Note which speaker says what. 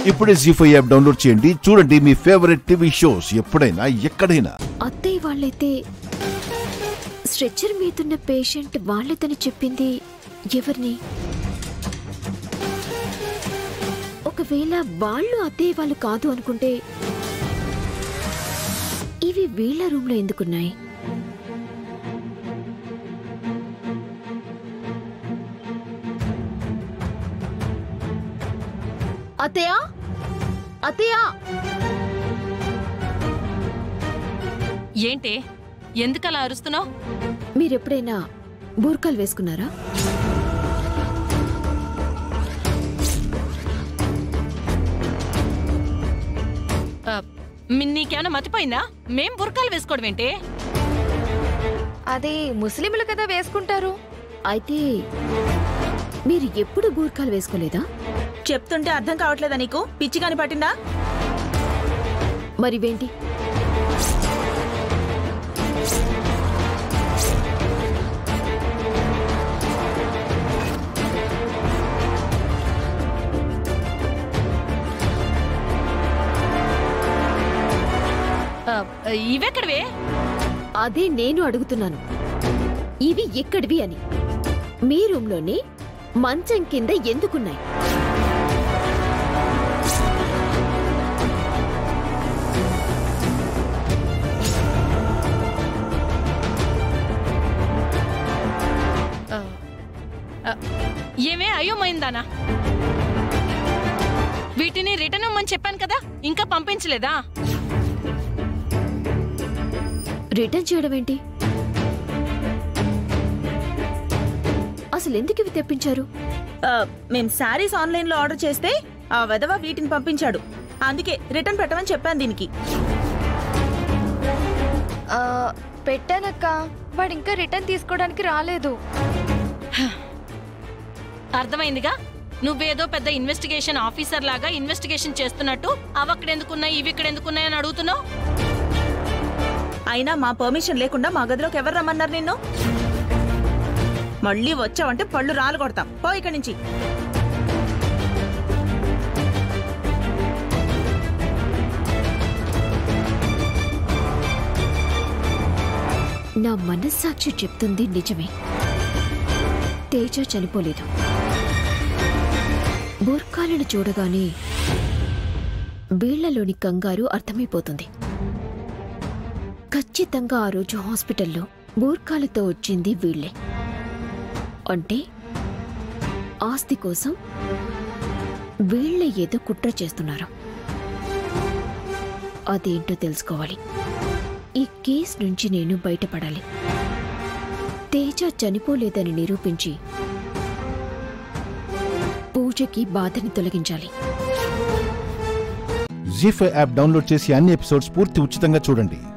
Speaker 1: ఇప్పుడే G five app download చేయండి చూడండి మీ ఫేవరెట్ టీవీ షోస్ ఎప్పుడైనా ఎక్కడైనా
Speaker 2: అత్తయ్య వాళ్ళైతే స్ట్రెచ్చర్ మీదున్న పేషెంట్ వాళ్ళదని చెప్పింది ఎవరిని ఒకవేళ వాళ్ళు అత్తయ్య వాళ్ళు కాదు అనుకుంటే ఇవి వీళ్ళ రూమ్లో ఎందుకున్నాయి అత్తయ్య అత్తయ్య
Speaker 3: ఏంటి ఎందుకలా అరుస్తున్నావు
Speaker 2: మీరెప్పుడైనా బూర్కాలు వేసుకున్నారా
Speaker 3: నీకేమైనా మతిపోయిందా మేం బుర్కాలు వేసుకోవడం ఏంటి
Speaker 4: అది ముస్లింలు కదా వేసుకుంటారు
Speaker 2: అయితే మీరు ఎప్పుడు బూర్కాలు వేసుకోలేదా
Speaker 5: చెప్తుంటే అర్థం కావట్లేదా నీకు పిచ్చి కాని పట్టిందా
Speaker 2: మరివేంటి
Speaker 3: ఆ, ఇవెక్కడివే
Speaker 2: అదే నేను అడుగుతున్నాను ఇవి ఎక్కడివి అని మీ రూమ్లోనే మంచం కింద ఎందుకున్నాయి
Speaker 3: ఆ, ఆ, ఏమే అయ్యోమైందానా వీటిని రిటర్న్ ఇవ్వమని చెప్పాను కదా ఇంకా పంపించలేదా
Speaker 2: రిటర్న్ చేయడం ఏంటి అసలు ఎందుకు ఇవి తెప్పించారు
Speaker 5: ఆ, మేం శారీస్ ఆన్లైన్ లో ఆర్డర్ చేస్తే ఆ వెధవ వీటిని పంపించాడు అందుకే రిటర్న్ పెట్టమని చెప్పాను దీనికి
Speaker 4: ఆ, పెట్టానక్క వాడు ఇంకా రిటర్న్ తీసుకోవడానికి రాలేదు
Speaker 3: అర్థమైందిగా నువ్వేదో పెద్ద ఇన్వెస్టిగేషన్ ఆఫీసర్ లాగా ఇన్వెస్టిగేషన్ చేస్తున్నట్టు అవక్కడ ఎందుకున్నాయి ఇవి ఇక్కడ ఎందుకున్నాయి అని అడుగుతున్నావు
Speaker 5: అయినా మా పర్మిషన్ లేకుండా మా గదిలోకి ఎవరు రమ్మన్నారు నిన్ను మళ్ళీ వచ్చావంటే పళ్ళు రాలు కొడతాం పో ఇక్కడి నుంచి
Speaker 2: నా మనస్సాక్షి చెప్తుంది నిజమే తేజ చనిపోలేదు బూర్ఖాలను చూడగానే వీళ్లలోని కంగారు అర్థమైపోతుంది ఖచ్చితంగా ఆ రోజు హాస్పిటల్లో బూర్ఖాలతో వచ్చింది వీళ్లే అంటే ఆస్తి కోసం వీళ్ళే ఏదో కుట్ర చేస్తున్నారు అదేంటో తెలుసుకోవాలి ఈ కేస్ నుంచి నేను బయటపడాలి తేజ చనిపోలేదని నిరూపించి పూజకి బాధని తొలగించాలి
Speaker 1: జీ ఫైవ్ యాప్ డౌన్లోడ్ చేసి అన్ని ఎపిసోడ్స్ పూర్తి ఉచితంగా చూడండి